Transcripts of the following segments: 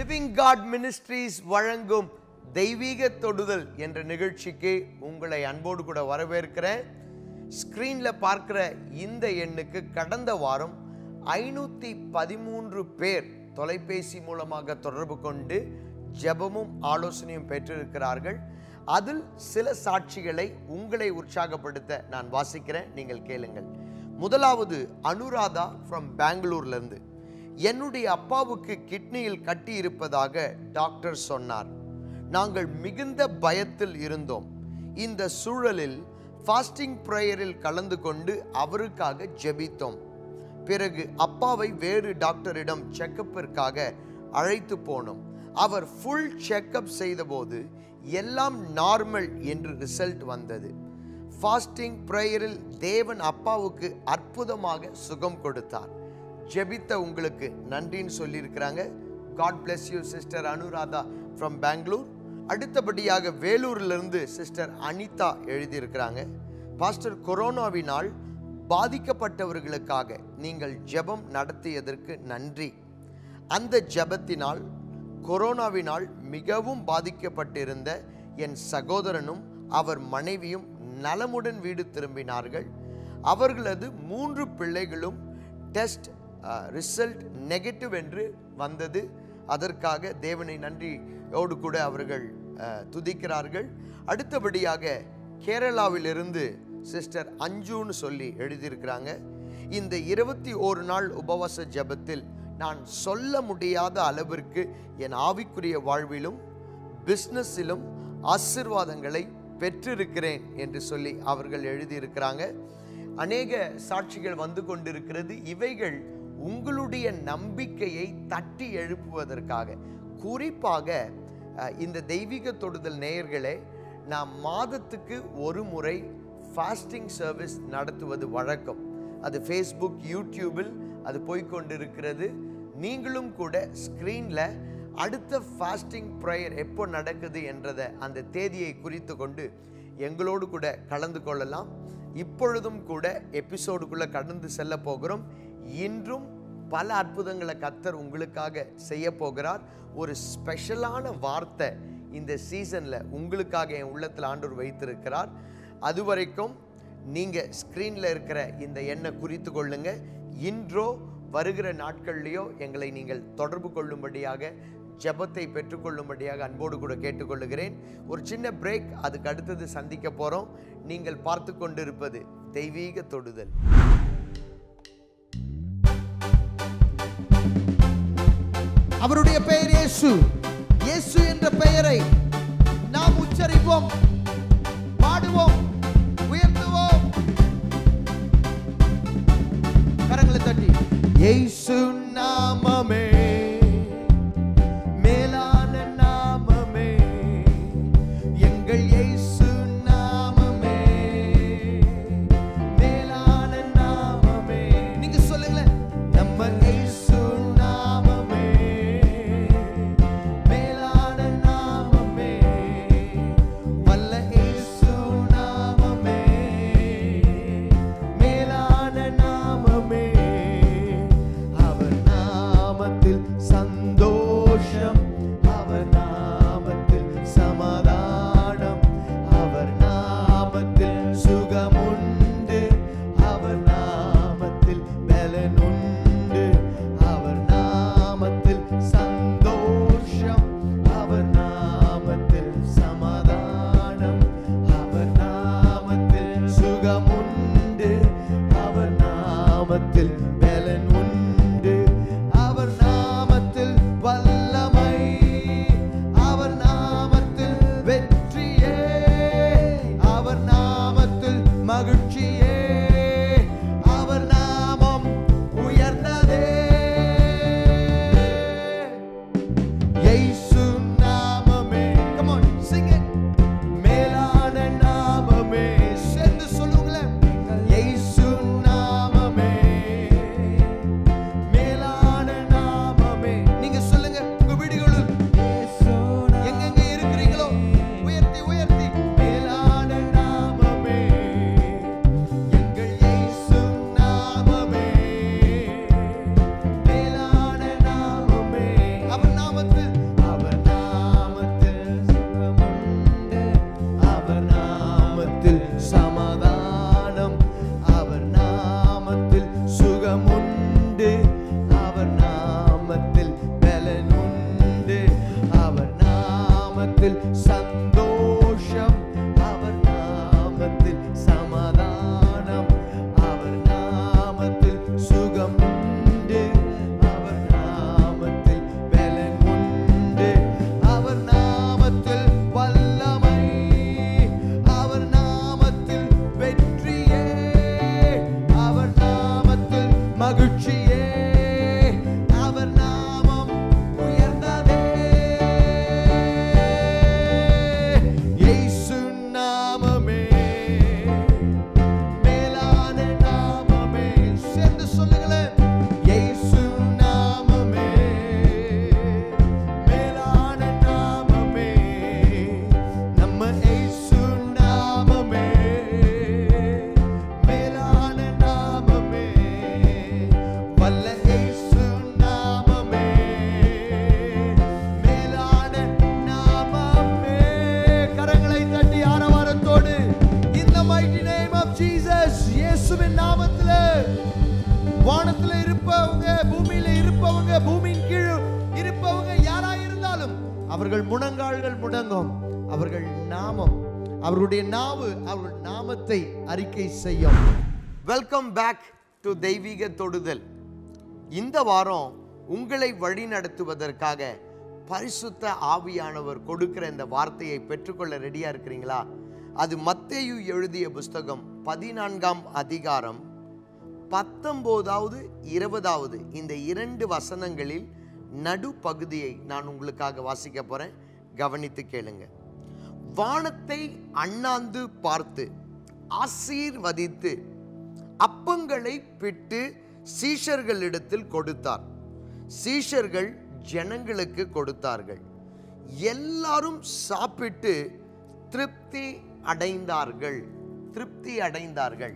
living God ministries வழங்கும் தெய்வீக தொடுதல் என்ற நிகழ்ச்சிக்கு உங்களை அன்போடு கூட வரவேற்கிறேன் ஸ்க்ரீன்ல பார்க்கிற இந்த எண்ணுக்கு கடந்த வாரம் ஐநூத்தி பதிமூன்று பேர் தொலைபேசி மூலமாக தொடர்பு கொண்டு ஜெபமும் ஆலோசனையும் பெற்றிருக்கிறார்கள் அதில் சில சாட்சிகளை உங்களை உற்சாகப்படுத்த நான் வாசிக்கிறேன் நீங்கள் கேளுங்கள் முதலாவது அனுராதா ஃப்ரம் பெங்களூர்ல இருந்து என்னுடைய அப்பாவுக்கு கிட்னியில் கட்டி இருப்பதாக டாக்டர் சொன்னார் நாங்கள் மிகுந்த பயத்தில் இருந்தோம் இந்த சூழலில் ஃபாஸ்டிங் ப்ரேயரில் கலந்து கொண்டு அவருக்காக ஜெபித்தோம் பிறகு அப்பாவை வேறு டாக்டரிடம் செக்கப்பிற்காக அழைத்து போனோம் அவர் ஃபுல் செக்கப் செய்தபோது எல்லாம் நார்மல் என்று ரிசல்ட் வந்தது ஃபாஸ்டிங் ப்ரேயரில் தேவன் அப்பாவுக்கு அற்புதமாக சுகம் கொடுத்தார் ஜெபித்த உங்களுக்கு நன்றின்னு சொல்லியிருக்கிறாங்க god bless you sister Anuradha from Bangalore அடுத்தபடியாக வேலூரிலிருந்து சிஸ்டர் அனிதா எழுதியிருக்கிறாங்க பாஸ்டர் கொரோனாவினால் பாதிக்கப்பட்டவர்களுக்காக நீங்கள் ஜெபம் நடத்தியதற்கு நன்றி அந்த ஜெபத்தினால் கொரோனாவினால் மிகவும் பாதிக்கப்பட்டிருந்த என் சகோதரனும் அவர் மனைவியும் நலமுடன் வீடு திரும்பினார்கள் அவர்களது மூன்று பிள்ளைகளும் டெஸ்ட் ரிசல்ட் நெகட்டிவ் என்று வந்தது அதற்காக தேவனை நன்றியோடு கூட அவர்கள் அஹ், துதிக்கிறார்கள் அடுத்தபடியாக கேரளாவிலிருந்து சிஸ்டர் அஞ்சுன்னு சொல்லி எழுதியிருக்கிறாங்க இந்த இருபத்தி ஓரு நாள் உபவாச ஜெபத்தில் நான் சொல்ல முடியாத அளவிற்கு என் ஆவிக்குரிய வாழ்விலும் பிஸ்னஸிலும் ஆசிர்வாதங்களை பெற்றிருக்கிறேன் என்று சொல்லி அவர்கள் எழுதியிருக்கிறாங்க அநேக சாட்சிகள் வந்து கொண்டிருக்கிறது இவைகள் உங்களுடைய நம்பிக்கையை தட்டி எழுப்புவதற்காக குறிப்பாக அஹ், இந்த தெய்வீக தொடுதல் நேயர்களே நாம் மாதத்துக்கு ஒரு முறை ஃபாஸ்டிங் சர்வீஸ் நடத்துவது வழக்கம் அது ஃபேஸ்புக் யூடியூபில் அது போய்க்கொண்டிருக்கிறது நீங்களும் கூட ஸ்க்ரீனில் அடுத்த ஃபாஸ்டிங் ப்ரேயர் எப்போ நடக்குது என்றதை அந்த தேதியை குறித்து கொண்டு எங்களோடு கூட கலந்து கொள்ளலாம் இப்பொழுதும் கூட எபிசோடுக்குள்ளே கடந்து செல்ல போகிறோம் இன்றும் பல அற்புதங்களை கத்தர் உங்களுக்காக செய்ய போகிறார் ஒரு ஸ்பெஷலான வார்த்தை இந்த சீசனில் உங்களுக்காக என் உள்ளத்தில் ஆண்டவர் வைத்திருக்கிறார் அது வரைக்கும் நீங்கள் ஸ்க்ரீனில் இருக்கிற இந்த எண்ணை குறித்து கொள்ளுங்க இன்றோ வருகிற நாட்கள்லையோ எங்களை நீங்கள் தொடர்பு கொள்ளும்படியாக ஜெபத்தை பெற்றுக்கொள்ளும்படியாக அன்போடு கூட கேட்டுக்கொள்ளுகிறேன் ஒரு சின்ன பிரேக் அதுக்கு அடுத்தது சந்திக்க போகிறோம் நீங்கள் பார்த்து கொண்டிருப்பது தெய்வீக தொடுதல் அவருடைய பெயர் இயேசு இயேசு என்ற பெயரை நாம் உச்சரிப்போம் பாடுவோம் உயர்த்துவோம் கரங்களை தட்டி இயேசு நாமமே மேலான நாமமே எங்கள் இயேசு நாமமே மேலான நாமமே நீங்க சொல்லுங்களேன் நம்ம இயேசு நாமமே மேலான நாமமே வல்ல இயேசு நாமமே மேலான நாமமே அவர் நாமத்தில் சந்தோஷம் அவர் நாமத்தில் சமாதானம் அவர் நாமத்தில் சுகமுண்டு அவர் நாமத்தில் பலனுண்டு அவர் நாமத்தில் சந்தோஷம் அவர் நாமத்தில் சமாதானம் அவர் நாமத்தில் சுகமுண்டு அவர் நாமத்தில் பலன் உண்டு அவர் நாமத்தில் வல்லமை அவர் நாமத்தில் வெற்றியே அவர் நாமத்தில் மகிழ்ச்சியே அவர் நாமம் உயர்ந்ததே இயேசு நாமமே come on sing it மேலான நாமமே சேர்ந்து சொல்லுங்களேன் இயேசு நாமமே மகிழ்ச்சியே அவர் நாமம் உயர்ந்ததே இயேசு நாமமே மேலான நாமமே சேர்ந்து சொல்லுங்களேன் இயேசு நாமமே மேலான நாமமே நம்ம இயேசு நாமமே மேலான நாமமே வல்ல இயேசு நாமமே மேலான நாமமே கரங்களை தட்டி ஆரவாரத்தோடு இந்த mighty name of Jesus இயேசுவின் நாமத்துல வானத்துல இருப்பவங்க பூமியில இருப்பவங்க பூமியின் கீழ் இருப்பவங்க யாரா இருந்தாலும் அவர்கள் முழங்கால்கள் முடங்கும் அவர்கள் நாமம் அவர்களுடைய நாவு அவர்கள் நாமத்தை அறிக்கை செய்யும் வெல்கம் பேக் டு தெய்வீக தொடுதல் இந்த வாரம் உங்களை வழி நடத்துவதற்காக பரிசுத்த ஆவியானவர் கொடுக்கிற இந்த வார்த்தையை பெற்றுக்கொள்ள ரெடியா இருக்கிறீங்களா அது மத்தேயு எழுதிய புஸ்தகம் பதினான்காம் அதிகாரம் பத்தொம்போதாவது இருபதாவது இந்த இரண்டு வசனங்களில் நடுப்பகுதியை நான் உங்களுக்காக வாசிக்க போறேன் கவனித்து கேளுங்க வானத்தை அண்ணாந்து பார்த்து ஆசீர்வதித்து அப்பங்களை பிட்டு சீஷர்களிடத்தில் கொடுத்தார் சீஷர்கள் ஜனங்களுக்கு கொடுத்தார்கள் எல்லாரும் சாப்பிட்டு திருப்தி அடைந்தார்கள் திருப்தி அடைந்தார்கள்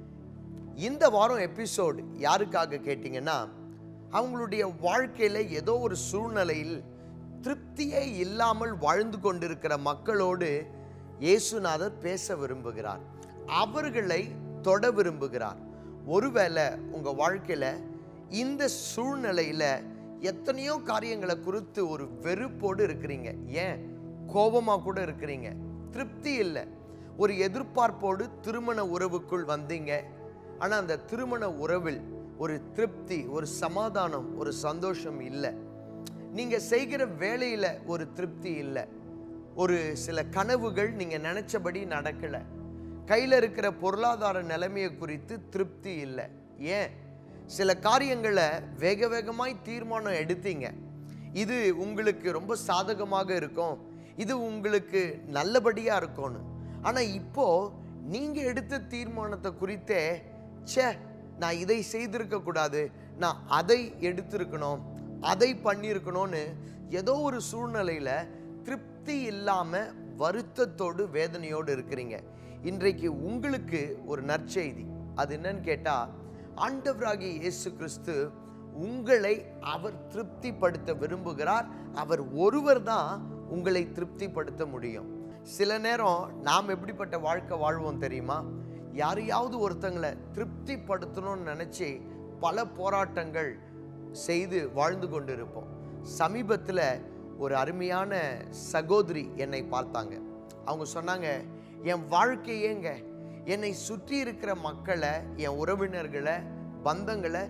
இந்த வாரம் எபிசோடு யாருக்காக கேட்டிங்கன்னா அவங்களுடைய வாழ்க்கையில் ஏதோ ஒரு சூழ்நிலையில் திருப்தியே இல்லாமல் வாழ்ந்து கொண்டிருக்கிற மக்களோடு இயேசுநாதர் பேச விரும்புகிறார் அவர்களை தொட விரும்புகிறார் ஒருவேளை உங்கள் வாழ்க்கையில் இந்த சூழ்நிலையில் எத்தனையோ காரியங்களை குறித்து ஒரு வெறுப்போடு இருக்கிறீங்க ஏன் கோபமாக கூட இருக்கிறீங்க திருப்தி இல்லை ஒரு எதிர்பார்ப்போடு திருமண உறவுக்குள் வந்தீங்க ஆனால் அந்த திருமண உறவில் ஒரு திருப்தி ஒரு சமாதானம் ஒரு சந்தோஷம் இல்லை நீங்க செய்கிற வேலையில ஒரு திருப்தி இல்லை ஒரு சில கனவுகள் நீங்க நினைச்சபடி நடக்கல கையில இருக்கிற பொருளாதார நிலைமையை குறித்து திருப்தி இல்லை ஏன் சில காரியங்களை வேக வேகமாய் தீர்மானம் எடுத்தீங்க இது உங்களுக்கு ரொம்ப சாதகமாக இருக்கும் இது உங்களுக்கு நல்லபடியா இருக்கும்னு ஆனா இப்போ நீங்க எடுத்த தீர்மானத்தை குறித்தே ச்சே நான் இதை செய்திருக்க கூடாது நான் அதை எடுத்திருக்கணும் அதை பண்ணியிருக்கணும்னு ஏதோ ஒரு சூழ்நிலையில திருப்தி இல்லாம வருத்தத்தோடு வேதனையோடு இருக்கிறீங்க இன்றைக்கு உங்களுக்கு ஒரு நற்செய்தி அது என்னன்னு கேட்டா ஆண்டவராகிய இயேசு கிறிஸ்து உங்களை அவர் திருப்திப்படுத்த விரும்புகிறார் அவர் ஒருவர் தான் உங்களை திருப்திப்படுத்த முடியும் சில நேரம் நாம் எப்படிப்பட்ட வாழ்க்கை வாழ்வோம் தெரியுமா யாரையாவது ஒருத்தங்களை திருப்திப்படுத்தணும்னு நினச்சி பல போராட்டங்கள் செய்து வாழ்ந்து கொண்டிருப்போம் சமீபத்தில் ஒரு அருமையான சகோதரி என்னை பார்த்தாங்க அவங்க சொன்னாங்க என் வாழ்க்கையேங்க என்னை சுற்றி இருக்கிற மக்களை என் உறவினர்களை பந்தங்களை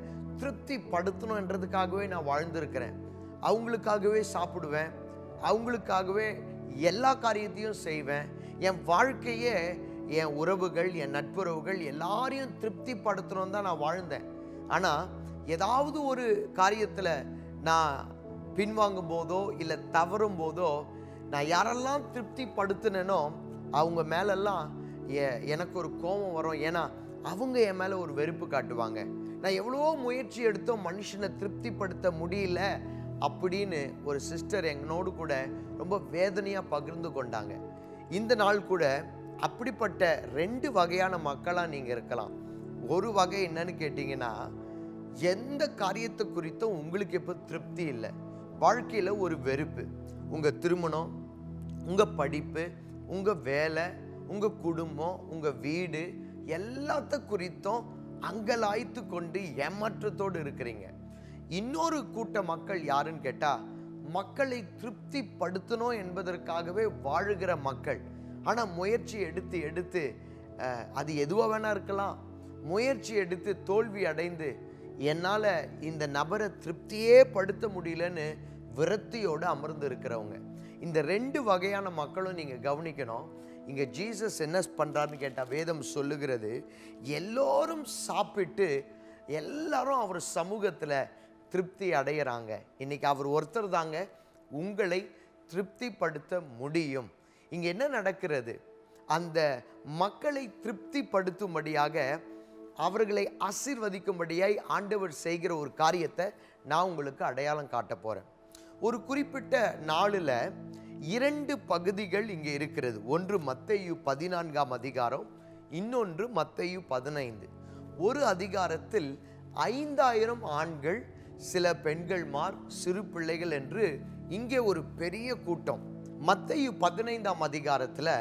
திருப்திப்படுத்தணுன்றதுக்காகவே நான் வாழ்ந்திருக்கிறேன் அவங்களுக்காகவே சாப்பிடுவேன் அவங்களுக்காகவே எல்லா காரியத்தையும் செய்வேன் என் வாழ்க்கையே என் உறவுகள் என் நட்புறவுகள் எல்லாரையும் திருப்திப்படுத்தணும் தான் நான் வாழ்ந்தேன் ஆனால் ஏதாவது ஒரு காரியத்தில் நான் பின்வாங்கும் போதோ இல்லை தவறும் போதோ நான் யாரெல்லாம் திருப்திப்படுத்தினேனோ அவங்க மேலெல்லாம் எ- எனக்கு ஒரு கோபம் வரும் ஏன்னா அவங்க என் மேலே ஒரு வெறுப்பு காட்டுவாங்க நான் எவ்வளவோ முயற்சி எடுத்தோம் மனுஷனை திருப்திப்படுத்த முடியல அப்படின்னு ஒரு சிஸ்டர் எங்களோடு கூட ரொம்ப வேதனையாக பகிர்ந்து கொண்டாங்க இந்த நாள் கூட அப்படிப்பட்ட ரெண்டு வகையான மக்களாக நீங்கள் இருக்கலாம் ஒரு வகை என்னன்னு கேட்டிங்கன்னா எந்த காரியத்தை குறித்தும் உங்களுக்கு எப்போ திருப்தி இல்லை வாழ்க்கையில் ஒரு வெறுப்பு உங்கள் திருமணம் உங்கள் படிப்பு உங்கள் வேலை உங்கள் குடும்பம் உங்கள் வீடு எல்லாத்த குறித்தும் அங்கலாய்த்து கொண்டு ஏமாற்றத்தோடு இருக்கிறீங்க இன்னொரு கூட்ட மக்கள் யாருன்னு கேட்டால் மக்களை திருப்திப்படுத்தணும் என்பதற்காகவே வாழுகிற மக்கள் ஆனால் முயற்சி எடுத்து எடுத்து அஹ், அது எதுவாக வேணா இருக்கலாம் முயற்சி எடுத்து தோல்வி அடைந்து என்னால் இந்த நபரை திருப்தியே படுத்த முடியலன்னு விரக்தியோடு அமர்ந்து இருக்கிறவங்க இந்த ரெண்டு வகையான மக்களும் நீங்கள் கவனிக்கணும் இங்கே ஜீசஸ் என்ன பண்ணுறாருன்னு கேட்டால் வேதம் சொல்லுகிறது எல்லோரும் சாப்பிட்டு எல்லாரும் அவர் சமூகத்தில் திருப்தி அடையிறாங்க இன்னைக்கு அவர் ஒருத்தர் தாங்க உங்களை திருப்திப்படுத்த முடியும் இங்கே என்ன நடக்கிறது அந்த மக்களை திருப்திப்படுத்தும்படியாக அவர்களை ஆசீர்வதிக்கும்படியாய் ஆண்டவர் செய்கிற ஒரு காரியத்தை நான் உங்களுக்கு அடையாளம் காட்ட போகிறேன் ஒரு குறிப்பிட்ட நாளில் இரண்டு பகுதிகள் இங்கே இருக்கிறது ஒன்று மத்தேயு பதினான்காம் அதிகாரம் இன்னொன்று மத்தேயு பதினைந்து ஒரு அதிகாரத்தில் ஐந்தாயிரம் ஆண்கள் சில பெண்கள்மார் சிறு பிள்ளைகள் என்று இங்கே ஒரு பெரிய கூட்டம் மத்தேயு பதினைந்தாம் அதிகாரத்தில்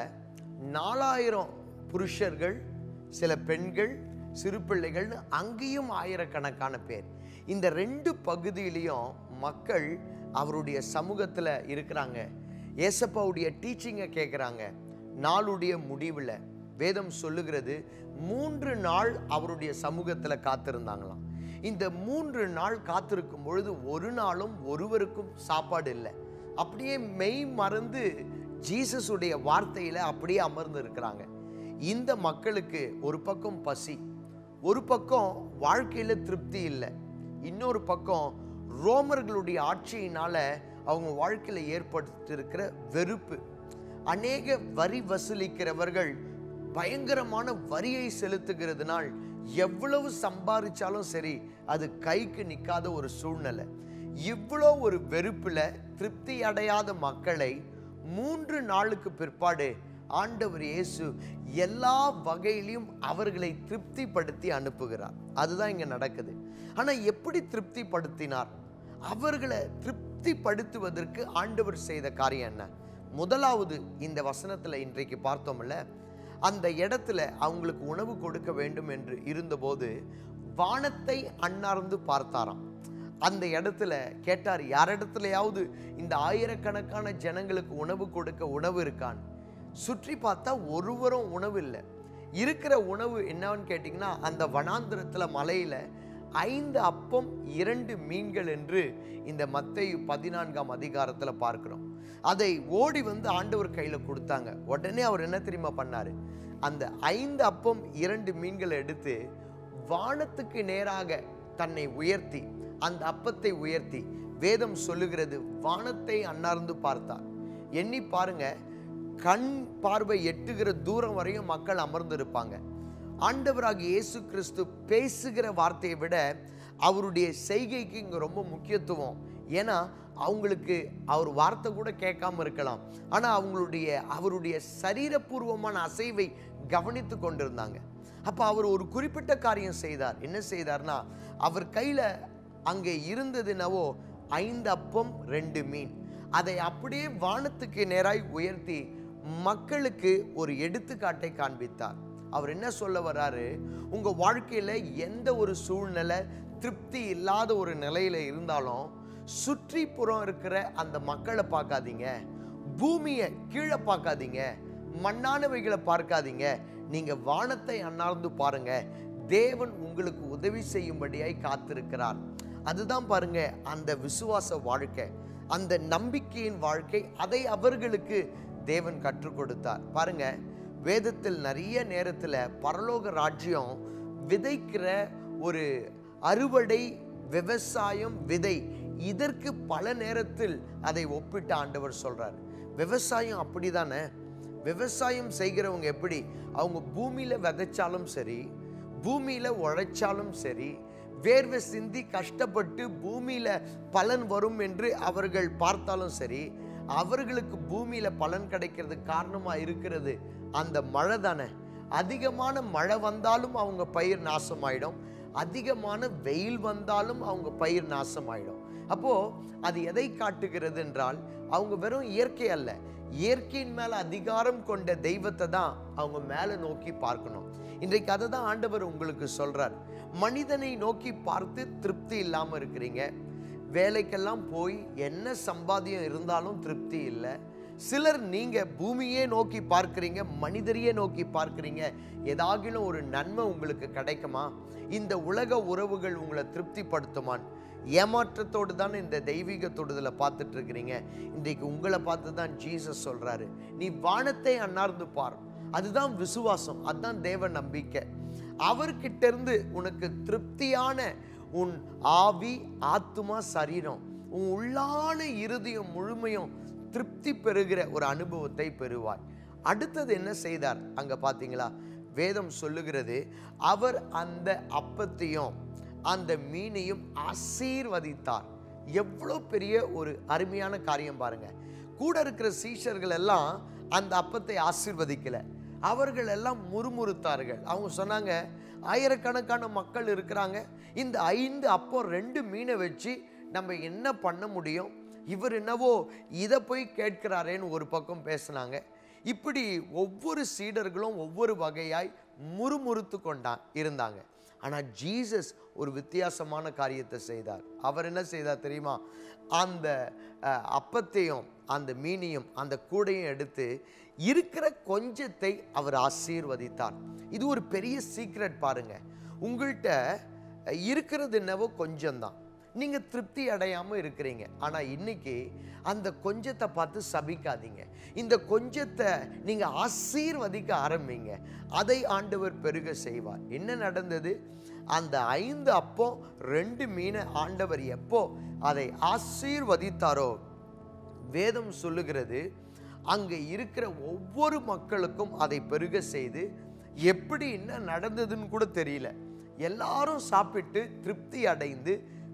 நாலாயிரம் புருஷர்கள் சில பெண்கள் சிறு பிள்ளைகள்னு அங்கேயும் ஆயிரக்கணக்கான பேர் இந்த ரெண்டு பகுதியிலையும் மக்கள் அவருடைய சமூகத்தில் இருக்கிறாங்க ஏசப்பாவுடைய டீச்சிங்கை கேட்குறாங்க நாளுடைய முடிவில் வேதம் சொல்லுகிறது மூன்று நாள் அவருடைய சமூகத்தில் காத்திருந்தாங்களாம் இந்த மூன்று நாள் காத்திருக்கும் பொழுது ஒரு நாளும் ஒருவருக்கும் சாப்பாடு இல்லை அப்படியே மெய் மறந்து ஜீசஸுடைய வார்த்தையில் அப்படியே அமர்ந்து இருக்கிறாங்க இந்த மக்களுக்கு ஒரு பக்கம் பசி ஒரு பக்கம் வாழ்க்கையில் திருப்தி இல்லை இன்னொரு பக்கம் ரோமர்களுடைய ஆட்சியினால அவங்க வாழ்க்கையில் ஏற்பட்டிருக்கிற வெறுப்பு அநேக வரி வசூலிக்கிறவர்கள் பயங்கரமான வரியை செலுத்துகிறதுனால் எவ்வளவு சம்பாதிச்சாலும் சரி அது கைக்கு நிற்காத ஒரு சூழ்நிலை இவ்வளோ ஒரு வெறுப்பில் திருப்தி அடையாத மக்களை மூன்று நாளுக்கு பிற்பாடு ஆண்டவர் இயேசு எல்லா வகையிலையும் அவர்களை திருப்திப்படுத்தி அனுப்புகிறார் அதுதான் இங்கே நடக்குது ஆனால் எப்படி திருப்திப்படுத்தினார் அவர்களை திருப்திப்படுத்துவதற்கு ஆண்டவர் செய்த காரியம் என்ன முதலாவது இந்த வசனத்தில் இன்றைக்கு பார்த்தோம்ல அந்த இடத்துல அவங்களுக்கு உணவு கொடுக்க வேண்டும் என்று இருந்தபோது வானத்தை அண்ணார்ந்து பார்த்தாராம் அந்த இடத்துல கேட்டார் யாரிடத்துலையாவது இந்த ஆயிரக்கணக்கான ஜனங்களுக்கு உணவு கொடுக்க உணவு இருக்கான்னு சுற்றி பார்த்தா ஒருவரும் உணவு இல்லை இருக்கிற உணவு என்னன்னு கேட்டிங்கன்னா அந்த வனாந்திரத்தில் மலையில் ஐந்து அப்பம் இரண்டு மீன்கள் என்று இந்த மத்தேயு பதினான்காம் அதிகாரத்தில் பார்க்கிறோம் அதை ஓடி வந்து ஆண்டவர் கையில் கொடுத்தாங்க உடனே அவர் என்ன தெரியுமா பண்ணாரு அந்த ஐந்து அப்பம் இரண்டு மீன்களை எடுத்து வானத்துக்கு நேராக தன்னை உயர்த்தி அந்த அப்பத்தை உயர்த்தி வேதம் சொல்லுகிறது வானத்தை அண்ணார்ந்து பார்த்தார் எண்ணி பாருங்க கண் பார்வை எட்டுகிற தூரம் வரையும் மக்கள் அமர்ந்து இருப்பாங்க ஆண்டவராக இயேசு கிறிஸ்து பேசுகிற வார்த்தையை விட அவருடைய செய்கைக்கு இங்கே ரொம்ப முக்கியத்துவம் ஏன்னா அவங்களுக்கு அவர் வார்த்தை கூட கேட்காம இருக்கலாம் ஆனால் அவங்களுடைய அவருடைய சரீரபூர்வமான அசைவை கவனித்து கொண்டிருந்தாங்க அப்போ அவர் ஒரு குறிப்பிட்ட காரியம் செய்தார் என்ன செய்தார்னா அவர் கையில் அங்கே இருந்தது என்னவோ ஐந்து அப்பம் ரெண்டு மீன் அதை அப்படியே வானத்துக்கு நேராய் உயர்த்தி மக்களுக்கு ஒரு எடுத்துக்காட்டை காண்பித்தார் அவர் என்ன சொல்ல வர்றாரு உங்க வாழ்க்கையில எந்த ஒரு சூழ்நிலை திருப்தி இல்லாத ஒரு நிலையில இருந்தாலும் சுற்றி புறம் இருக்கிற அந்த மக்களை பார்க்காதீங்க பூமியை கீழே பார்க்காதீங்க மண்ணானவைகளை பார்க்காதீங்க நீங்க வானத்தை அண்ணார்ந்து பாருங்க தேவன் உங்களுக்கு உதவி செய்யும்படியாய் காத்திருக்கிறார் அதுதான் பாருங்க அந்த விசுவாச வாழ்க்கை அந்த நம்பிக்கையின் வாழ்க்கை அதை அவர்களுக்கு தேவன் கற்றுக் கொடுத்தார் பாருங்க வேதத்தில் நிறைய நேரத்தில் பரலோக ராஜ்யம் விதைக்கிற ஒரு அறுவடை விவசாயம் விதை இதற்கு பல நேரத்தில் அதை ஒப்பிட்டு ஆண்டவர் சொல்றார் விவசாயம் அப்படிதானே விவசாயம் செய்கிறவங்க எப்படி அவங்க பூமியில விதைச்சாலும் சரி பூமியில உழைச்சாலும் சரி வேர்வை சிந்தி கஷ்டப்பட்டு பூமியில பலன் வரும் என்று அவர்கள் பார்த்தாலும் சரி அவர்களுக்கு பூமியில பலன் கிடைக்கிறதுக்கு காரணமா இருக்கிறது அந்த மழை தானே அதிகமான மழை வந்தாலும் அவங்க பயிர் நாசமாயிடும் அதிகமான வெயில் வந்தாலும் அவங்க பயிர் நாசமாயிடும் அப்போ அது எதை காட்டுகிறது என்றால் அவங்க வெறும் இயற்கை அல்ல இயற்கையின் மேல அதிகாரம் கொண்ட தெய்வத்தை தான் அவங்க மேல நோக்கி பார்க்கணும் இன்றைக்கு அதை தான் ஆண்டவர் உங்களுக்கு சொல்றார் மனிதனை நோக்கி பார்த்து திருப்தி இல்லாம இருக்கிறீங்க வேலைக்கெல்லாம் போய் என்ன சம்பாத்தியம் இருந்தாலும் திருப்தி இல்லை சிலர் நீங்க பூமியே நோக்கி பார்க்கிறீங்க மனிதரையே நோக்கி பார்க்கிறீங்க ஏதாகிலும் ஒரு நன்மை உங்களுக்கு கிடைக்குமா இந்த உலக உறவுகள் உங்களை திருப்திப்படுத்துமான் ஏமாற்றத்தோடு தானே இந்த தெய்வீக தொடுதலை பார்த்துட்டு இருக்கிறீங்க இன்றைக்கு உங்களை பார்த்து தான் ஜீசஸ் சொல்றாரு நீ வானத்தை அண்ணார்ந்து பார் அதுதான் விசுவாசம் அதுதான் தேவ நம்பிக்கை அவர்கிட்ட இருந்து உனக்கு திருப்தியான உன் ஆவி ஆத்துமா சரீரம் உன் உள்ளான இருதயம் முழுமையும் திருப்தி பெறுகிற ஒரு அனுபவத்தை பெறுவாய் அடுத்தது என்ன செய்தார் அங்க பாத்தீங்களா வேதம் சொல்லுகிறது அவர் அந்த அப்பத்தையும் அந்த மீனையும் ஆசீர்வதித்தார் எவ்வளோ பெரிய ஒரு அருமையான காரியம் பாருங்க கூட இருக்கிற சீஷர்கள் எல்லாம் அந்த அப்பத்தை ஆசீர்வதிக்கல அவர்கள் எல்லாம் முறுமுறுத்தார்கள் அவங்க சொன்னாங்க ஆயிரக்கணக்கான மக்கள் இருக்கிறாங்க இந்த ஐந்து அப்போ ரெண்டு மீனை வச்சு நம்ம என்ன பண்ண முடியும் இவர் என்னவோ இதை போய் கேட்கிறாரேன்னு ஒரு பக்கம் பேசுனாங்க இப்படி ஒவ்வொரு சீடர்களும் ஒவ்வொரு வகையாய் முறுமுறுத்து கொண்டான் இருந்தாங்க ஆனால் ஜீசஸ் ஒரு வித்தியாசமான காரியத்தை செய்தார் அவர் என்ன செய்தார் தெரியுமா அந்த அஹ், அப்பத்தையும் அந்த மீனையும் அந்த கூடையும் எடுத்து இருக்கிற கொஞ்சத்தை அவர் ஆசீர்வதித்தார் இது ஒரு பெரிய சீக்ரெட் பாருங்க உங்கள்கிட்ட இருக்கிறது என்னவோ கொஞ்சம்தான் நீங்கள் திருப்தி அடையாமல் இருக்கிறீங்க ஆனால் இன்னைக்கு அந்த கொஞ்சத்தை பார்த்து சபிக்காதீங்க இந்த கொஞ்சத்தை நீங்கள் ஆசீர்வதிக்க ஆரம்பிங்க அதை ஆண்டவர் பெருக செய்வார் என்ன நடந்தது அந்த ஐந்து அப்போ ரெண்டு மீனை ஆண்டவர் எப்போ அதை ஆசீர்வதித்தாரோ வேதம் சொல்லுகிறது அங்கே இருக்கிற ஒவ்வொரு மக்களுக்கும் அதை பெருக செய்து எப்படி என்ன நடந்ததுன்னு கூட தெரியல எல்லாரும் சாப்பிட்டு திருப்தி அடைந்து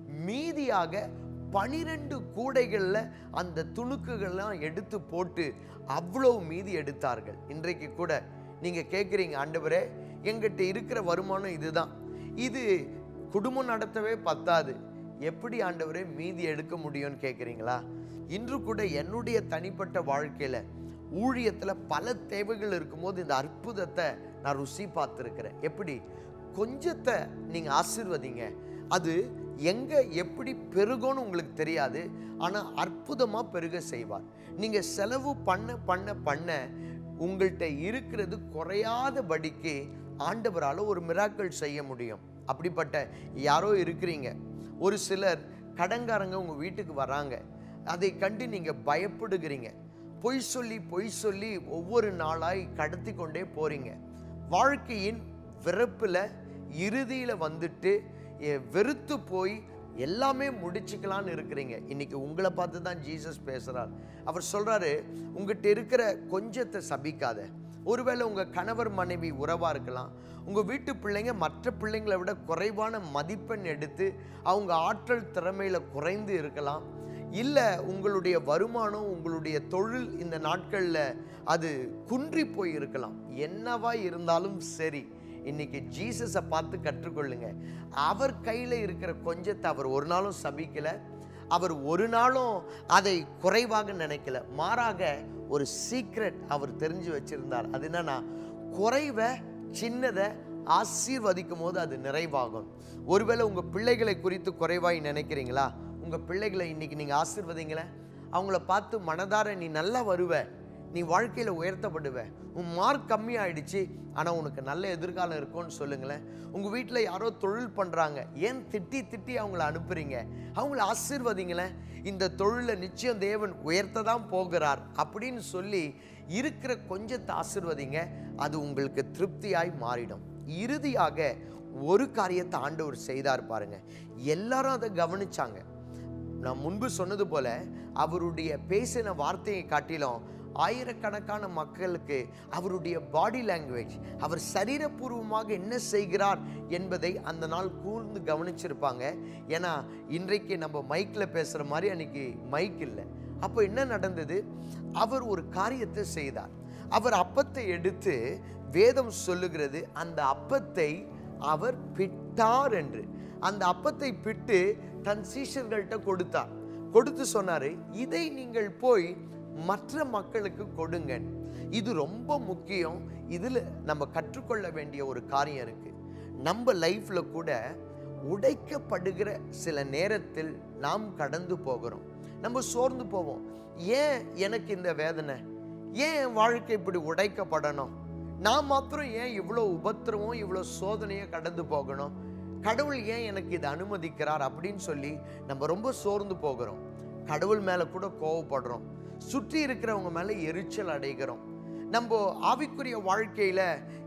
மீதியாக பனிரெண்டு கூடைகளில் அந்த துணுக்குகள்லாம் எடுத்து போட்டு அவ்வளோ மீதி எடுத்தார்கள் இன்றைக்கு கூட நீங்கள் கேட்குறீங்க ஆண்டவரே எங்கிட்ட இருக்கிற வருமானம் இதுதான் இது குடும்பம் நடத்தவே பத்தாது எப்படி ஆண்டவரே மீதி எடுக்க முடியும்னு கேட்குறீங்களா இன்று கூட என்னுடைய தனிப்பட்ட வாழ்க்கையில் ஊழியத்தில் பல தேவைகள் இருக்கும்போது இந்த அற்புதத்தை நான் ருசி பார்த்துருக்கிறேன் எப்படி கொஞ்சத்தை நீங்கள் ஆசீர்வதிங்க அது எங்கே எப்படி பெருகும்னு உங்களுக்கு தெரியாது ஆனால் அற்புதமாக பெருக செய்வார் நீங்கள் செலவு பண்ண பண்ண பண்ண உங்கள்கிட்ட இருக்கிறது குறையாதபடிக்கு ஆண்டவரால் ஒரு மிராக்கள் செய்ய முடியும் அப்படிப்பட்ட யாரோ இருக்கிறீங்க ஒரு சிலர் கடன்காரங்க உங்கள் வீட்டுக்கு வராங்க அதை கண்டு நீங்கள் பயப்படுகிறீங்க பொய் சொல்லி பொய் சொல்லி ஒவ்வொரு நாளாய் கடத்தி கொண்டே போறீங்க வாழ்க்கையின் விறப்பில் இறுதியில் வந்துட்டு எ- வெறுத்து போய் எல்லாமே முடிச்சுக்கலான்னு இருக்கிறீங்க இன்னைக்கு உங்களை பார்த்து தான் ஜீசஸ் பேசுகிறார் அவர் சொல்கிறாரு உங்ககிட்ட இருக்கிற கொஞ்சத்தை சபிக்காத ஒருவேளை உங்கள் கணவர் மனைவி உறவாக இருக்கலாம் உங்கள் வீட்டு பிள்ளைங்க மற்ற பிள்ளைங்களை விட குறைவான மதிப்பெண் எடுத்து அவங்க ஆற்றல் திறமையில் குறைந்து இருக்கலாம் இல்லை உங்களுடைய வருமானம் உங்களுடைய தொழில் இந்த நாட்களில் அது குன்றி போய் இருக்கலாம் என்னவா இருந்தாலும் சரி இன்னைக்கு ஜீசஸை பார்த்து கற்றுக்கொள்ளுங்க அவர் கையில் இருக்கிற கொஞ்சத்தை அவர் ஒரு நாளும் சபிக்கல அவர் ஒரு நாளும் அதை குறைவாக நினைக்கல மாறாக ஒரு சீக்ரெட் அவர் தெரிஞ்சு வச்சிருந்தார் அது என்னன்னா குறைவை சின்னதை ஆசீர்வதிக்கும் போது அது நிறைவாகும் ஒருவேளை உங்கள் பிள்ளைகளை குறித்து குறைவாய் நினைக்கிறீங்களா உங்கள் பிள்ளைகளை இன்னைக்கு நீங்கள் ஆசீர்வதிங்களேன் அவங்கள பார்த்து மனதார நீ நல்லா வருவ நீ வாழ்க்கையில் உயர்த்தப்படுவ உன் மார்க் கம்மியாயிடுச்சு ஆனால் உனக்கு நல்ல எதிர்காலம் இருக்கும்னு சொல்லுங்களேன் உங்கள் வீட்டில் யாரோ தொழில் பண்ணுறாங்க ஏன் திட்டி திட்டி அவங்கள அனுப்புறீங்க அவங்கள ஆசீர்வதிங்களேன் இந்த தொழிலை நிச்சயம் தேவன் உயர்த்த தான் போகிறார் அப்படின்னு சொல்லி இருக்கிற கொஞ்சத்தை ஆசீர்வதிங்க அது உங்களுக்கு திருப்தியாய் மாறிடும் இறுதியாக ஒரு காரியத்தை ஆண்டவர் செய்தார் பாருங்க எல்லாரும் அதை கவனிச்சாங்க நான் முன்பு சொன்னது போல அவருடைய பேசின வார்த்தையை காட்டிலும் ஆயிரக்கணக்கான மக்களுக்கு அவருடைய பாடி லாங்குவேஜ் அவர் சரீரபூர்வமாக என்ன செய்கிறார் என்பதை அந்த நாள் கூர்ந்து கவனிச்சிருப்பாங்க ஏன்னா இன்றைக்கு நம்ம மைக்கில் பேசுகிற மாதிரி அன்னைக்கு மைக் இல்லை அப்போ என்ன நடந்தது அவர் ஒரு காரியத்தை செய்தார் அவர் அப்பத்தை எடுத்து வேதம் சொல்லுகிறது அந்த அப்பத்தை அவர் பிட்டார் என்று அந்த அப்பத்தை பிட்டு தன் சீஷர்கள்ட்ட கொடுத்தார் கொடுத்து சொன்னாரு இதை நீங்கள் போய் மற்ற மக்களுக்கு கொடுங்க இது ரொம்ப முக்கியம் இதில் நம்ம கற்றுக்கொள்ள வேண்டிய ஒரு காரியம் இருக்கு நம்ம லைஃப்ல கூட உடைக்கப்படுகிற சில நேரத்தில் நாம் கடந்து போகிறோம் நம்ம சோர்ந்து போவோம் ஏன் எனக்கு இந்த வேதனை ஏன் என் வாழ்க்கை இப்படி உடைக்கப்படணும் நான் மாத்திரம் ஏன் இவ்வளோ உபத்திரவம் இவ்வளோ சோதனையை கடந்து போகணும் கடவுள் ஏன் எனக்கு இதை அனுமதிக்கிறார் அப்படின்னு சொல்லி நம்ம ரொம்ப சோர்ந்து போகிறோம் கடவுள் மேலே கூட கோவப்படுறோம் சுற்றி இருக்கிறவங்க மேலே எரிச்சல் அடைகிறோம் நம்ம ஆவிக்குரிய வாழ்க்கையில்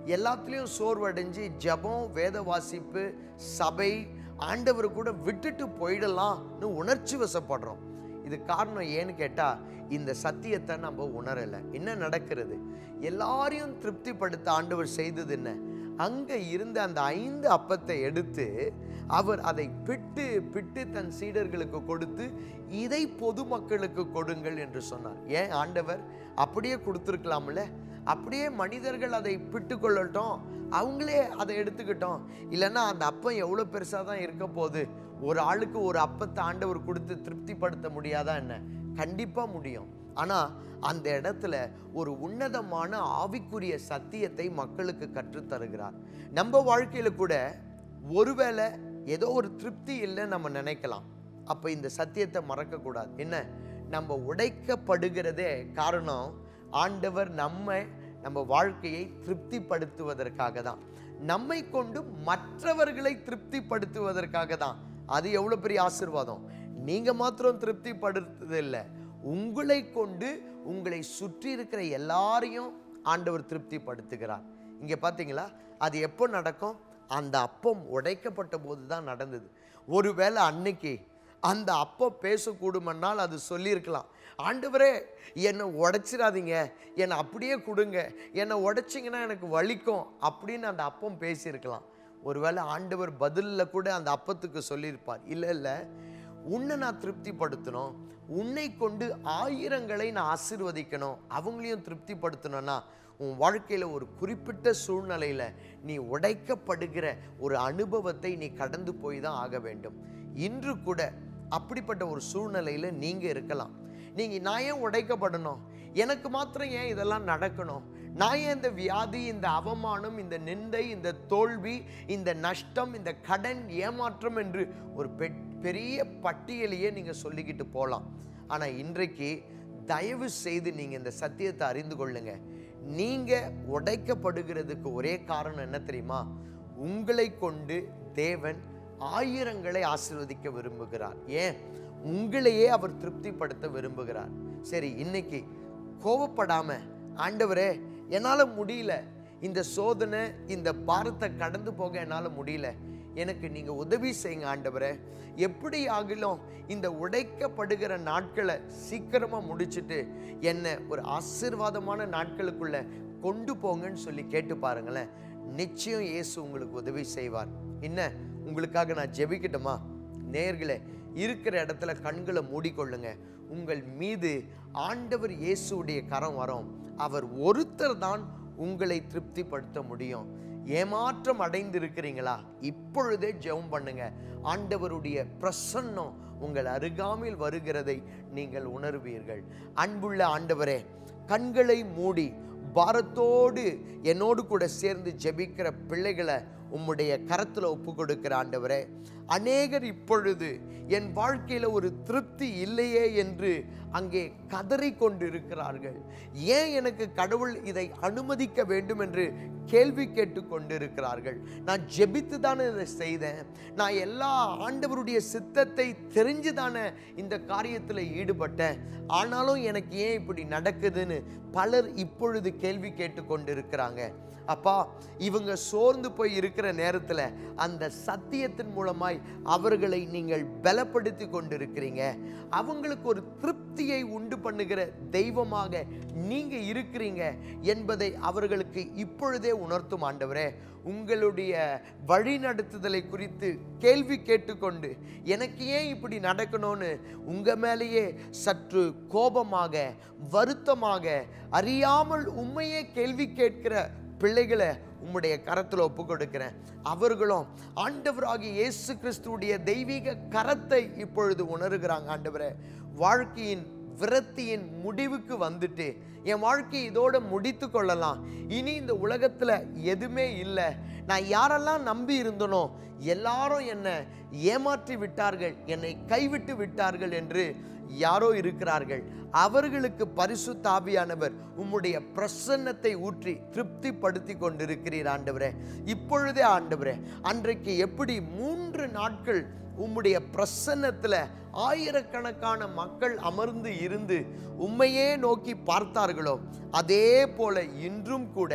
எல்லாத்துலேயும் சோர்வடைஞ்சு ஜெபம் வேத வாசிப்பு சபை ஆண்டவர் கூட விட்டுட்டு போயிடலாம்னு உணர்ச்சி வசப்படுறோம் இது காரணம் ஏன்னு கேட்டால் இந்த சத்தியத்தை நம்ம உணரலை என்ன நடக்கிறது எல்லாரையும் திருப்திப்படுத்த ஆண்டவர் செய்தது என்ன அங்கே இருந்த அந்த ஐந்து அப்பத்தை எடுத்து அவர் அதை பிட்டு பிட்டு தன் சீடர்களுக்கு கொடுத்து இதை பொதுமக்களுக்கு கொடுங்கள் என்று சொன்னார் ஏன் ஆண்டவர் அப்படியே கொடுத்துருக்கலாம்ல அப்படியே மனிதர்கள் அதை பிட்டு கொள்ளட்டும் அவங்களே அதை எடுத்துக்கிட்டோம் இல்லைன்னா அந்த அப்பம் எவ்வளோ பெருசாக தான் இருக்க போகுது ஒரு ஆளுக்கு ஒரு அப்பத்தை ஆண்டவர் கொடுத்து திருப்திப்படுத்த முடியாதா என்ன கண்டிப்பாக முடியும் ஆனால் அந்த இடத்துல ஒரு உன்னதமான ஆவிக்குரிய சத்தியத்தை மக்களுக்கு கற்றுத் தருகிறார் நம்ம வாழ்க்கையில் கூட ஒருவேளை ஏதோ ஒரு திருப்தி இல்லைன்னு நம்ம நினைக்கலாம் அப்போ இந்த சத்தியத்தை மறக்கக்கூடாது என்ன நம்ம உடைக்கப்படுகிறதே காரணம் ஆண்டவர் நம்மை நம்ம வாழ்க்கையை திருப்திப்படுத்துவதற்காக தான் நம்மை கொண்டு மற்றவர்களை திருப்திப்படுத்துவதற்காக தான் அது எவ்வளோ பெரிய ஆசீர்வாதம் நீங்க மாத்திரம் திருப்திப்படுத்துறதில்லை உங்களை கொண்டு உங்களை சுற்றி இருக்கிற எல்லாரையும் ஆண்டவர் திருப்திப்படுத்துகிறார் இங்க பார்த்தீங்களா அது எப்போ நடக்கும் அந்த அப்பம் உடைக்கப்பட்ட போது தான் நடந்தது ஒருவேளை அன்னைக்கு அந்த அப்பம் பேசக்கூடுமென்னால் அது சொல்லியிருக்கலாம் ஆண்டவரே என்னை உடைச்சிடாதீங்க என்னை அப்படியே கொடுங்க என்னை உடைச்சிங்கன்னா எனக்கு வலிக்கும் அப்படின்னு அந்த அப்பம் பேசியிருக்கலாம் ஒருவேளை ஆண்டவர் பதிலில் கூட அந்த அப்பத்துக்கு சொல்லியிருப்பார் இல்லை இல்லை உன்னை நான் திருப்திப்படுத்தணும் உன்னை கொண்டு ஆயிரங்களை நான் ஆசீர்வதிக்கணும் அவங்களையும் திருப்திப்படுத்தணும்னா உன் வாழ்க்கையில் ஒரு குறிப்பிட்ட சூழ்நிலையில் நீ உடைக்கப்படுகிற ஒரு அனுபவத்தை நீ கடந்து போய் தான் ஆக வேண்டும் இன்று கூட அப்படிப்பட்ட ஒரு சூழ்நிலையில் நீங்கள் இருக்கலாம் நீங்கள் நான் ஏன் உடைக்கப்படணும் எனக்கு மாத்திரம் ஏன் இதெல்லாம் நடக்கணும் நான் ஏன் இந்த வியாதி இந்த அவமானம் இந்த நிந்தை இந்த தோல்வி இந்த நஷ்டம் இந்த கடன் ஏமாற்றம் என்று ஒரு பெ- பெரிய பட்டியலையே நீங்கள் சொல்லிக்கிட்டு போகலாம் ஆனால் இன்றைக்கு தயவு செய்து நீங்கள் இந்த சத்தியத்தை அறிந்து கொள்ளுங்க நீங்கள் உடைக்கப்படுகிறதுக்கு ஒரே காரணம் என்ன தெரியுமா உங்களை கொண்டு தேவன் ஆயிரங்களை ஆசீர்வதிக்க விரும்புகிறார் ஏன் உங்களையே அவர் திருப்திப்படுத்த விரும்புகிறார் சரி இன்னைக்கு கோவப்படாம ஆண்டவரே என்னால் முடியல இந்த சோதனை இந்த பாரத்தை கடந்து போக என்னால் முடியல எனக்கு நீங்க உதவி செய்யுங்க ஆண்டவரே எப்படி ஆகிலும் இந்த உடைக்கப்படுகிற நாட்களை சீக்கிரமா முடிச்சிட்டு என்ன ஒரு ஆசீர்வாதமான நாட்களுக்குள்ள கொண்டு போங்கன்னு சொல்லி கேட்டு பாருங்களேன் நிச்சயம் இயேசு உங்களுக்கு உதவி செய்வார் என்ன உங்களுக்காக நான் ஜெபிக்கட்டுமா நேர்களே இருக்கிற இடத்துல கண்களை மூடிக்கொள்ளுங்க உங்கள் மீது ஆண்டவர் இயேசுவுடைய கரம் வரும் அவர் ஒருத்தர் தான் உங்களை திருப்திப்படுத்த முடியும் ஏமாற்றம் அடைந்திருக்கிறீங்களா இப்பொழுதே ஜெபம் பண்ணுங்க ஆண்டவருடைய பிரசன்னம் உங்கள் அருகாமையில் வருகிறதை நீங்கள் உணர்வீர்கள் அன்புள்ள ஆண்டவரே கண்களை மூடி பாரத்தோடு என்னோடு கூட சேர்ந்து ஜெபிக்கிற பிள்ளைகளை உம்முடைய கரத்தில் ஒப்பு கொடுக்கிற ஆண்டவரே அநேகர் இப்பொழுது என் வாழ்க்கையில் ஒரு திருப்தி இல்லையே என்று அங்கே கதறி கொண்டிருக்கிறார்கள் ஏன் எனக்கு கடவுள் இதை அனுமதிக்க வேண்டும் என்று கேள்வி கேட்டு கொண்டிருக்கிறார்கள் நான் ஜெபித்து தானே இதை செய்தேன் நான் எல்லா ஆண்டவருடைய சித்தத்தை தெரிஞ்சு தானே இந்த காரியத்தில் ஈடுபட்டேன் ஆனாலும் எனக்கு ஏன் இப்படி நடக்குதுன்னு பலர் இப்பொழுது கேள்வி கேட்டு கொண்டிருக்கிறாங்க அப்பா இவங்க சோர்ந்து போய் இருக்கிற நேரத்தில் அந்த சத்தியத்தின் மூலமாய் அவர்களை நீங்கள் பலப்படுத்தி கொண்டிருக்கிறீங்க அவங்களுக்கு ஒரு திருப்தியை உண்டு பண்ணுகிற தெய்வமாக நீங்க இருக்கிறீங்க என்பதை அவர்களுக்கு இப்பொழுதே உணர்த்தும் ஆண்டவரே உங்களுடைய வழிநடத்துதலை குறித்து கேள்வி கேட்டுக்கொண்டு எனக்கு ஏன் இப்படி நடக்கணும்னு உங்க மேலேயே சற்று கோபமாக வருத்தமாக அறியாமல் உண்மையே கேள்வி கேட்கிற பிள்ளைகளை உம்முடைய கரத்தில் ஒப்பு கொடுக்கிறேன் அவர்களும் ஆண்டவராகிய இயேசு கிறிஸ்துவுடைய தெய்வீக கரத்தை இப்பொழுது உணர்கிறாங்க ஆண்டவரே வாழ்க்கையின் விரத்தியின் முடிவுக்கு வந்துட்டு என் வாழ்க்கை இதோட முடித்து கொள்ளலாம் இனி இந்த உலகத்துல எதுவுமே இல்லை நான் யாரெல்லாம் நம்பி இருந்தனோ எல்லாரும் என்னை ஏமாற்றி விட்டார்கள் என்னை கைவிட்டு விட்டார்கள் என்று யாரோ இருக்கிறார்கள் அவர்களுக்கு பரிசு தாபியானவர் உம்முடைய பிரசன்னத்தை ஊற்றி திருப்திப்படுத்தி கொண்டிருக்கிறீர் ஆண்டவரே இப்பொழுதே ஆண்டவரே அன்றைக்கு எப்படி மூன்று நாட்கள் உம்முடைய பிரசன்னத்தில் ஆயிரக்கணக்கான மக்கள் அமர்ந்து இருந்து உம்மையே நோக்கி பார்த்தார்களோ அதே போல இன்றும் கூட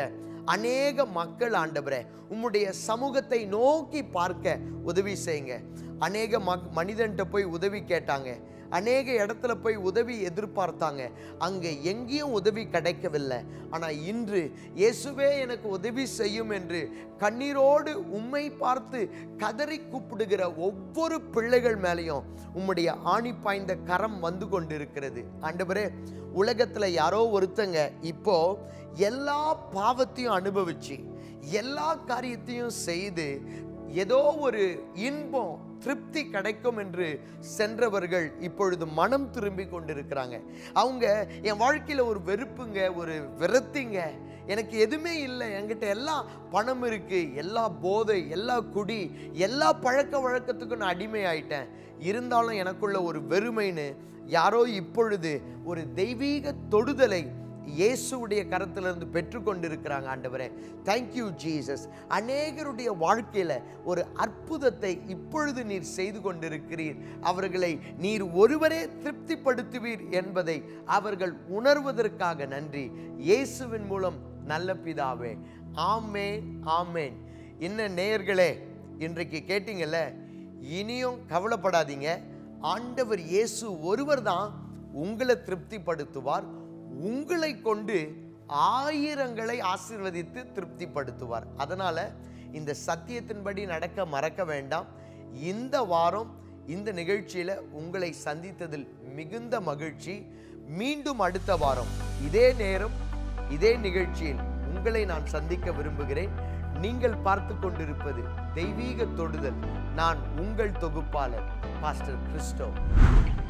அநேக மக்கள் ஆண்டவரே உம்முடைய சமூகத்தை நோக்கி பார்க்க உதவி செய்யுங்க அநேக மக் மனிதன்கிட்ட போய் உதவி கேட்டாங்க அநேக இடத்துல போய் உதவி எதிர்பார்த்தாங்க அங்கே எங்கேயும் உதவி கிடைக்கவில்லை ஆனால் இன்று இயேசுவே எனக்கு உதவி செய்யும் என்று கண்ணீரோடு உம்மை பார்த்து கதறி கூப்பிடுகிற ஒவ்வொரு பிள்ளைகள் மேலேயும் உம்முடைய ஆணி பாய்ந்த கரம் வந்து கொண்டிருக்கிறது ஆண்டவரே உலகத்தில் யாரோ ஒருத்தங்க இப்போ எல்லா பாவத்தையும் அனுபவிச்சு எல்லா காரியத்தையும் செய்து ஏதோ ஒரு இன்பம் திருப்தி கிடைக்கும் என்று சென்றவர்கள் இப்பொழுது மனம் திரும்பி கொண்டிருக்கிறாங்க அவங்க என் வாழ்க்கையில் ஒரு வெறுப்புங்க ஒரு விரத்திங்க எனக்கு எதுவுமே இல்லை என்கிட்ட எல்லாம் பணம் இருக்கு எல்லா போதை எல்லா குடி எல்லா பழக்க வழக்கத்துக்கும் நான் அடிமை ஆயிட்டேன் இருந்தாலும் எனக்குள்ள ஒரு வெறுமைன்னு யாரோ இப்பொழுது ஒரு தெய்வீக தொடுதலை இயேசுவுடைய கரத்திலிருந்து பெற்றுக்கொண்டிருக்கிறாங்க ஆண்டவரே தேங்க்யூ ஜீசஸ் அநேகருடைய வாழ்க்கையில ஒரு அற்புதத்தை இப்பொழுது நீர் செய்து கொண்டிருக்கிறீர் அவர்களை நீர் ஒருவரே திருப்திப்படுத்துவீர் என்பதை அவர்கள் உணர்வதற்காக நன்றி இயேசுவின் மூலம் நல்ல பிதாவே ஆமேன் ஆமேன் என்ன நேயர்களே இன்றைக்கு கேட்டீங்கல்ல இனியும் கவலைப்படாதீங்க ஆண்டவர் இயேசு ஒருவர் தான் உங்களை திருப்திப்படுத்துவார் உங்களை கொண்டு ஆயிரங்களை ஆசீர்வதித்து திருப்திப்படுத்துவார் அதனால இந்த சத்தியத்தின்படி நடக்க மறக்க வேண்டாம் இந்த வாரம் இந்த நிகழ்ச்சியில உங்களை சந்தித்ததில் மிகுந்த மகிழ்ச்சி மீண்டும் அடுத்த வாரம் இதே நேரம் இதே நிகழ்ச்சியில் உங்களை நான் சந்திக்க விரும்புகிறேன் நீங்கள் பார்த்து கொண்டிருப்பது தெய்வீக தொடுதல் நான் உங்கள் தொகுப்பாளர் பாஸ்டர் கிறிஸ்டோ